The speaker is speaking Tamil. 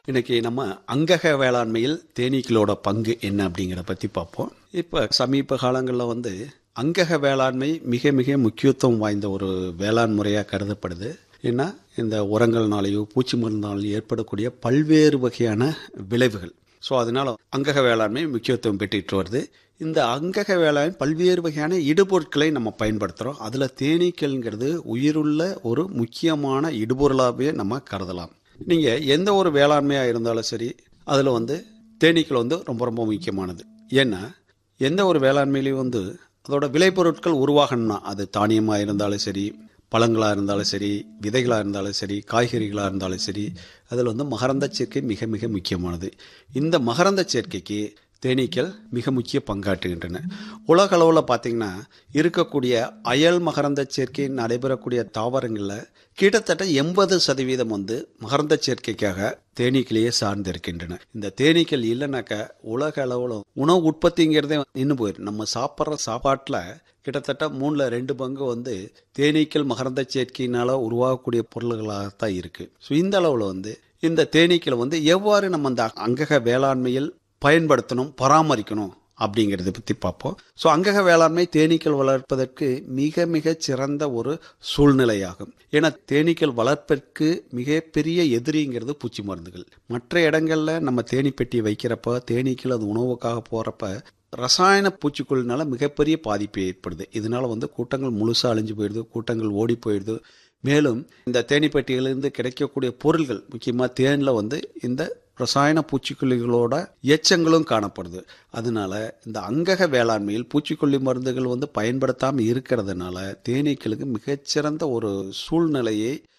இன்னைக்கு நம்ம அங்கக வேளாண்மையில் தேனீக்களோட பங்கு என்ன அப்படிங்கிறத பற்றி பார்ப்போம் இப்போ சமீப காலங்களில் வந்து அங்கக வேளாண்மை மிக மிக முக்கியத்துவம் வாய்ந்த ஒரு வேளாண் முறையாக கருதப்படுது ஏன்னா இந்த உரங்கள்னாலேயோ பூச்சி மருந்தாலேயும் ஏற்படக்கூடிய பல்வேறு வகையான விளைவுகள் ஸோ அதனால அங்கக வேளாண்மை முக்கியத்துவம் பெற்றுட்டு வருது இந்த அங்கக வேளாண் பல்வேறு வகையான இடுபொருட்களை நம்ம பயன்படுத்துகிறோம் அதில் தேனீக்கள்ங்கிறது உயிருள்ள ஒரு முக்கியமான இடுபொருளாகவே நம்ம கருதலாம் நீங்கள் எந்த ஒரு வேளாண்மையாக இருந்தாலும் சரி அதில் வந்து தேனீக்கள் வந்து ரொம்ப ரொம்ப முக்கியமானது ஏன்னா எந்த ஒரு வேளாண்மையிலையும் வந்து அதோட விளைபொருட்கள் உருவாகணும்னா அது தானியமாக இருந்தாலும் சரி பழங்களாக இருந்தாலும் சரி விதைகளாக இருந்தாலும் சரி காய்கறிகளாக இருந்தாலும் சரி அதில் வந்து மகரந்த சேர்க்கை மிக மிக முக்கியமானது இந்த மகரந்த சேர்க்கைக்கு தேனீக்கள் மிக முக்கிய பங்காற்றுகின்றன உலக அளவில் பார்த்தீங்கன்னா இருக்கக்கூடிய அயல் மகரந்த சேர்க்கை நடைபெறக்கூடிய தாவரங்களில் கிட்டத்தட்ட எண்பது சதவீதம் வந்து மகரந்த சேர்க்கைக்காக தேனீக்களையே சார்ந்து இருக்கின்றன இந்த தேனீக்கள் இல்லைனாக்கா உலக அளவில் உணவு உற்பத்திங்கிறதே நின்று போயிடும் நம்ம சாப்பிட்ற சாப்பாட்டில் கிட்டத்தட்ட மூணில் ரெண்டு பங்கு வந்து தேனீக்கள் மகரந்த சேர்க்கையினால் உருவாகக்கூடிய பொருள்களாகத்தான் இருக்குது ஸோ இந்த அளவில் வந்து இந்த தேனீக்களை வந்து எவ்வாறு நம்ம அந்த அங்கக வேளாண்மையில் பயன்படுத்தணும் பராமரிக்கணும் அப்படிங்கிறத பற்றி பார்ப்போம் ஸோ அங்கக வேளாண்மை தேனீக்கள் வளர்ப்பதற்கு மிக மிக சிறந்த ஒரு சூழ்நிலையாகும் ஏன்னா தேனீக்கள் வளர்ப்பதற்கு மிகப்பெரிய எதிரிங்கிறது பூச்சி மருந்துகள் மற்ற இடங்களில் நம்ம தேனி பெட்டி வைக்கிறப்ப தேனீக்கள் அது உணவுக்காக போகிறப்ப ரசாயன பூச்சிக்கொல்லினால மிகப்பெரிய பாதிப்பு ஏற்படுது இதனால வந்து கூட்டங்கள் முழுசாக அழிஞ்சு போயிடுது கூட்டங்கள் ஓடி போயிடுது மேலும் இந்த தேனீப்பெட்டிகளிலிருந்து கிடைக்கக்கூடிய பொருள்கள் முக்கியமாக தேனில் வந்து இந்த ரசாயன பூச்சிக்கொல்லிகளோட எச்சங்களும் காணப்படுது அதனால இந்த அங்கக வேளாண்மையில் பூச்சிக்கொல்லி மருந்துகள் வந்து பயன்படுத்தாமல் இருக்கிறதுனால தேனீக்களுக்கு மிகச்சிறந்த ஒரு சூழ்நிலையை